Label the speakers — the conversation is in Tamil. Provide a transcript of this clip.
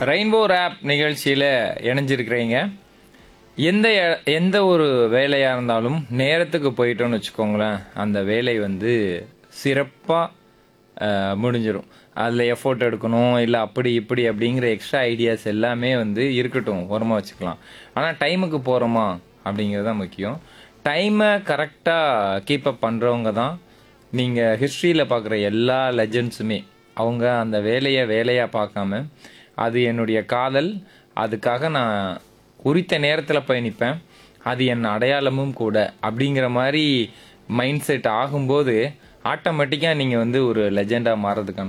Speaker 1: ரெயின்போ ரேப் நிகழ்ச்சியில் இணைஞ்சிருக்கிறீங்க எந்த எ- எந்த ஒரு வேலையாக இருந்தாலும் நேரத்துக்கு போயிட்டோம்னு வச்சுக்கோங்களேன் அந்த வேலை வந்து சிறப்பாக முடிஞ்சிடும் அதில் எஃபோர்ட் எடுக்கணும் இல்லை அப்படி இப்படி அப்படிங்கிற எக்ஸ்ட்ரா ஐடியாஸ் எல்லாமே வந்து இருக்கட்டும் ஓரமாக வச்சுக்கலாம் ஆனால் டைமுக்கு போகிறோமா அப்படிங்கிறது தான் முக்கியம் டைமை கரெக்டாக கீப் அப் பண்ணுறவங்க தான் நீங்கள் ஹிஸ்ட்ரியில் பார்க்குற எல்லா லெஜண்ட்ஸுமே அவங்க அந்த வேலையை வேலையாக பார்க்காம அது என்னுடைய காதல் அதுக்காக நான் குறித்த நேரத்தில் போய் நிற்பேன் அது என் அடையாளமும் கூட அப்படிங்கிற மாதிரி மைண்ட் செட் ஆகும்போது ஆட்டோமேட்டிக்காக நீங்கள் வந்து ஒரு லெஜெண்டாக மாறதுக்கான